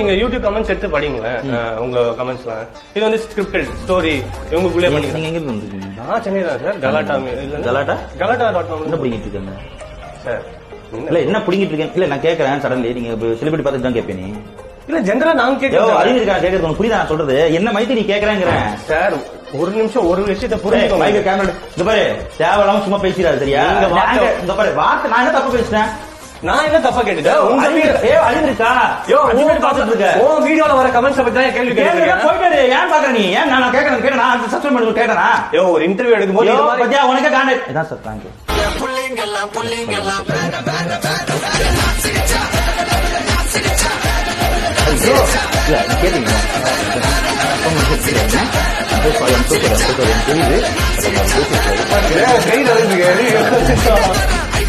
நீங்க YouTube comments எடுத்து படிங்களேன் அஹ், உங்க கமெண்ட்ஸ்லாம் இது வந்து ஸ்கிரிப்டட் ஸ்டோரி இவங்களுக்குள்ளே நீங்க பண்ணிக்கலாம் நீங்க எங்க இருந்து வந்திருக்கீங்க நான் சென்னை தான் சார் கலாட்டா கலாட்டா? கலாட்டா டாட் என்ன பிடிங்கிட்டு இருக்காங்க சார் என்ன- இல்ல என்ன பிடிங்கிட்டு இருக்கேன் இல்ல நான் கேக்குறேன் சடன்லி நீங்க செலிபிரிட்டி பார்த்துட்டு தான் கேட்பேன் நீ இல்ல ஜென்ரலா நான் யோ கேட்கிறேன் அறிவு இருக்கா கேக்குறது உனக்கு புரியுதா நான் சொல்றது என்ன மைத்தி நீ கேக்குறேங்கிறேன் சார் ஒரு நிமிஷம் ஒரு விஷயத்த மைக்க புரிஞ்சுக்கோங்க கேமரா இந்த பாரு தேவையில்லாம சும்மா பேசிடாது சரியா நீங்க வார்த்தை- நாங்க- இந்த பாரு வார்த்தை நான் என்ன தப்பு பேசினேன் நான் என்ன தப்பா கேட்டுட்டேன் உங்க அறிவு- வீடு ஏ அறிவு இருக்கா யோ அஞ்சு minute பார்த்துட்டு இருக்க உன் வீடியோல வர கமெண்ட்ஸ் பத்தி தான் கேள்வி கேளுங்க, கேட்கிறேன் போயிட்டாரு ஏன் பாக்குற நீ ஏன் நான் கேட்கறேன் கேட்டா நான் சஸ்பெண்ட் பண்ணி கேட்டனா யோ ஒரு இன்டர்வியூ எடுக்கும்போது யோ இது மாதிரி பத்தியா உனக்கே காண்டு இதான் சார் தேங்க்யூ ஐயோ இல்ல நீ கேட்டீங்களா தெரியுது ஏய், கை நடுங்குது.